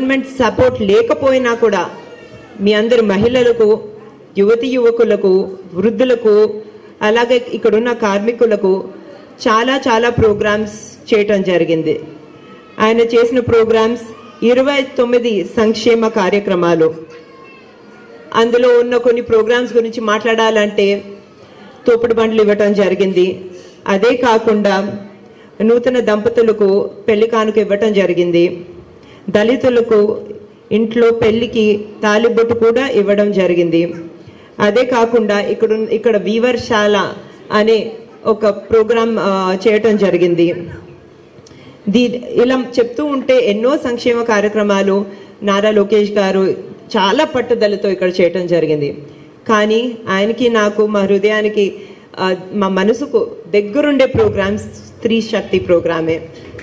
government support లేకపోయినా కూడా మీ అందరి మహిళలకు యువతి యువకులకు వృద్ధులకు అలాగే ఇక్కడున్న కార్మికులకు చాలా చాలా ప్రోగ్రామ్స్ చేయటం జరిగింది ఆయన చేసిన ప్రోగ్రామ్స్ ఇరవై తొమ్మిది సంక్షేమ కార్యక్రమాలు అందులో ఉన్న కొన్ని ప్రోగ్రామ్స్ గురించి మాట్లాడాలంటే తోపుడు బండ్లు ఇవ్వటం జరిగింది అదే కాకుండా నూతన దంపతులకు పెళ్లి కానుక ఇవ్వటం జరిగింది దళితులకు ఇంట్లో పెళ్లికి తాలిబొట్టు కూడా ఇవ్వడం జరిగింది అదే కాకుండా ఇక్కడ ఇక్కడ వీవర్శాల అనే ఒక ప్రోగ్రాం ఆ, చేయటం జరిగింది దీ ఇలా చెప్తూ ఉంటే ఎన్నో సంక్షేమ కార్యక్రమాలు నారా లోకేష్ గారు చాలా పట్టుదలతో ఇక్కడ చేయటం జరిగింది కానీ ఆయనకి నాకు మా హృదయానికి ఆ, మా మనసుకు దగ్గరుండే ప్రోగ్రామ్స్ స్త్రీ శక్తి ప్రోగ్రామే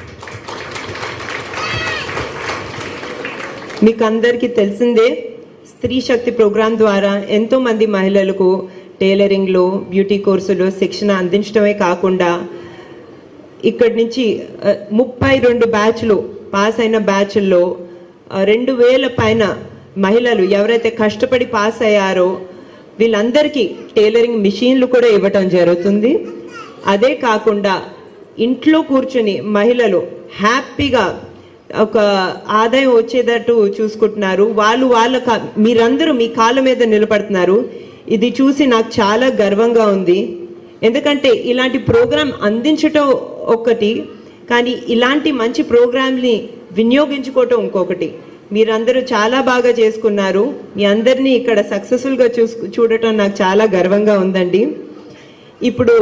మీకు అందరికీ తెలిసిందే స్త్రీ శక్తి ప్రోగ్రాం ద్వారా ఎంతో మంది మహిళలకు టైలరింగ్లో బ్యూటీ కోర్సులో శిక్షణ అందించడమే కాకుండా ఇక్కడి నుంచి ఆ, ముప్పై రెండు బ్యాచ్లు పాస్ అయిన బ్యాచ్ల్లో ఆ, రెండు వేల పైన మహిళలు ఎవరైతే కష్టపడి పాస్ అయ్యారో వీళ్ళందరికీ టైలరింగ్ మిషన్లు కూడా ఇవ్వటం జరుగుతుంది అదే కాకుండా ఇంట్లో కూర్చుని మహిళలు హ్యాపీగా ఒక ఆదాయం వచ్చేటట్టు చూసుకుంటున్నారు వాళ్ళు వాళ్ళ కా- మీరందరూ మీ కాళ్ళ మీద నిలబడుతున్నారు ఇది చూసి నాకు చాలా గర్వంగా ఉంది ఎందుకంటే ఇలాంటి ప్రోగ్రాం అందించటం ఒకటి కానీ ఇలాంటి మంచి ప్రోగ్రాంని వినియోగించుకోవటం ఇంకొకటి మీరందరూ చాలా బాగా చేసుకున్నారు మీ అందరినీ ఇక్కడ సక్సెస్ఫుల్గా చూసు చూడటం నాకు చాలా గర్వంగా ఉందండి ఇప్పుడు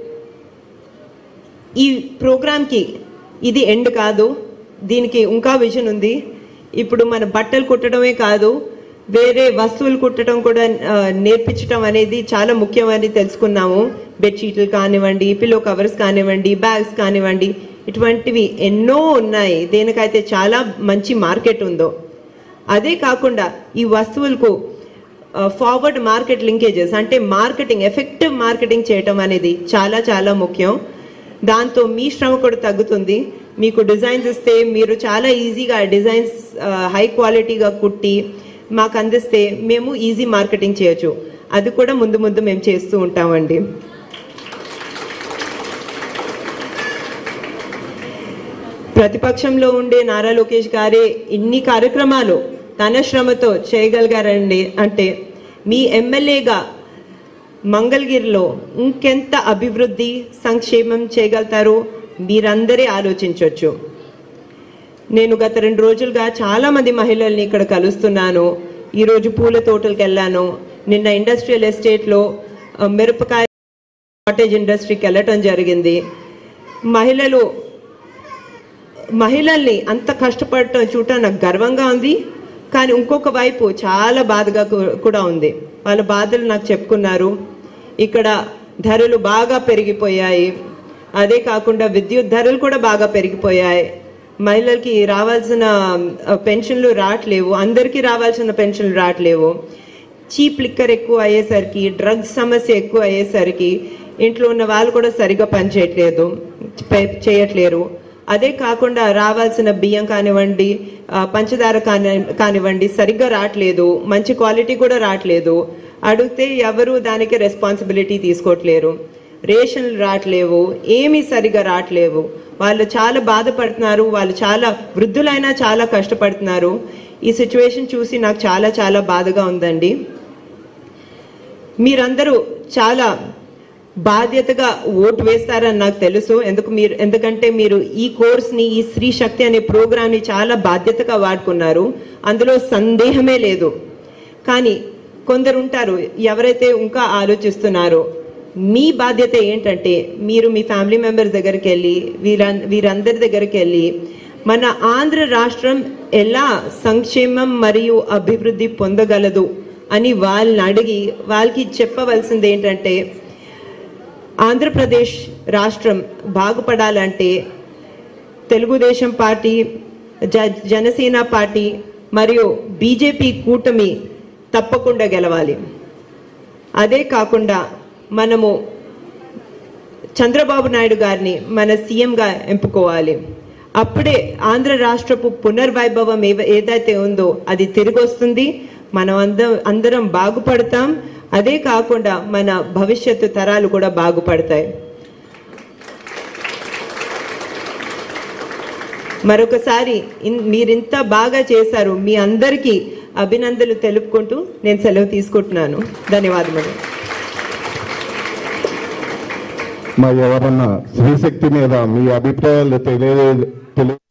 ఈ ప్రోగ్రామ్కి ఇది ఎండ్ కాదు దీనికి ఇంకా విజన్ ఉంది ఇప్పుడు మన బట్టలు కుట్టడమే కాదు వేరే వస్తువులు కుట్టడం కూడా ఆ, నేర్పించడం అనేది చాలా ముఖ్యమని తెలుసుకున్నాము బెడ్షీట్లు కానివ్వండి పిల్లో కవర్స్ కానివ్వండి బ్యాగ్స్ కానివ్వండి ఇటువంటివి ఎన్నో ఉన్నాయి దేనికైతే చాలా మంచి మార్కెట్ ఉందో అదే కాకుండా ఈ వస్తువులకు ఫార్వర్డ్ మార్కెట్ లింకేజెస్ అంటే మార్కెటింగ్ ఎఫెక్టివ్ మార్కెటింగ్ చేయటం అనేది చాలా చాలా ముఖ్యం దాంతో మీ శ్రమ కూడా తగ్గుతుంది మీకు డిజైన్స్ ఇస్తే మీరు చాలా ఈజీగా డిజైన్స్ హై క్వాలిటీగా కుట్టి మాకు అందిస్తే మేము ఈజీ మార్కెటింగ్ చేయొచ్చు అది కూడా ముందు ముందు మేము చేస్తూ ఉంటామండి ప్రతిపక్షంలో ఉండే నారా లోకేష్ గారే ఇన్ని కార్యక్రమాలు తన శ్రమతో చేయగలిగారండి అంటే మీ ఎమ్మెల్యేగా మంగళగిరిలో ఇంకెంత అభివృద్ధి సంక్షేమం చేయగలుగుతారో మీరందరే ఆలోచించవచ్చు నేను గత రెండు రోజులుగా చాలా మంది మహిళల్ని ఇక్కడ కలుస్తున్నాను ఈరోజు పూల తోటలకు వెళ్ళాను నిన్న ఇండస్ట్రియల్ ఎస్టేట్లో ఆ, మిరపకాయ కాటేజ్ ఇండస్ట్రీకి వెళ్ళటం జరిగింది మహిళలు మహిళల్ని అంత కష్టపడటం చూడటం నాకు గర్వంగా ఉంది కానీ ఇంకొక వైపు చాలా బాధగా కూ- కూడా ఉంది వాళ్ళ బాధలు నాకు చెప్పుకున్నారు ఇక్కడ ధరలు బాగా పెరిగిపోయాయి అదే కాకుండా విద్యుత్ ధరలు కూడా బాగా పెరిగిపోయాయి మహిళలకి రావాల్సిన ఆ, పెన్షన్లు రావట్లేవు అందరికీ రావాల్సిన పెన్షన్లు రావట్లేవు చీప్ లిక్కర్ ఎక్కువ అయ్యేసరికి డ్రగ్స్ సమస్య ఎక్కువ అయ్యేసరికి ఇంట్లో ఉన్న వాళ్ళు కూడా సరిగా పనిచేయట్లేదు పే- చేయట్లేరు అదే కాకుండా రావాల్సిన బియ్యం కానివ్వండి ఆ, పంచదార కాని కానివ్వండి సరిగ్గా రావట్లేదు మంచి క్వాలిటీ కూడా రావట్లేదు అడిగితే ఎవరు దానికి రెస్పాన్సిబిలిటీ తీసుకోవట్లేరు రేషన్లు రావట్లేవు ఏమీ సరిగా రావట్లేవు వాళ్ళు చాలా బాధపడుతున్నారు వాళ్ళు చాలా వృద్ధులైనా చాలా కష్టపడుతున్నారు ఈ సిచ్యువేషన్ చూసి నాకు చాలా చాలా బాధగా ఉందండి మీరందరూ చాలా బాధ్యతగా ఓటు వేస్తారని నాకు తెలుసు ఎందుకు మీరు ఎందుకంటే మీరు ఈ కోర్స్ని ఈ స్త్రీ శక్తి అనే ప్రోగ్రామ్ని చాలా బాధ్యతగా వాడుకున్నారు అందులో సందేహమే లేదు కానీ కొందరు ఉంటారు ఎవరైతే ఇంకా ఆలోచిస్తున్నారో మీ బాధ్యత ఏంటంటే మీరు మీ ఫ్యామిలీ మెంబర్స్ దగ్గరికి వెళ్ళి వీర వీరందరి దగ్గరికి వెళ్ళి మన ఆంధ్ర రాష్ట్రం ఎలా సంక్షేమం మరియు అభివృద్ధి పొందగలదు అని వాళ్ళని అడిగి వాళ్ళకి చెప్పవలసింది ఏంటంటే ఆంధ్రప్రదేశ్ రాష్ట్రం బాగుపడాలంటే తెలుగుదేశం పార్టీ జ జనసేన పార్టీ మరియు బీజేపీ కూటమి తప్పకుండా గెలవాలి అదే కాకుండా మనము చంద్రబాబు నాయుడు గారిని మన సీఎంగా ఎంపుకోవాలి అప్పుడే ఆంధ్ర రాష్ట్రపు పునర్వైభవం ఏవ- ఏదైతే ఉందో అది తిరిగి వస్తుంది మనం అందరం అందరం బాగుపడతాం అదే కాకుండా మన భవిష్యత్తు తరాలు కూడా బాగుపడతాయి మరొకసారి ఇన్- మీరింత బాగా చేశారు మీ అందరికీ అభినందనలు తెలుపుకుంటూ నేను సెలవు తీసుకుంటున్నాను ధన్యవాదములు మా ఎవరన్నా స్త్రీశక్తి మీద మీ అభిప్రాయాలు తెలియ తెలియ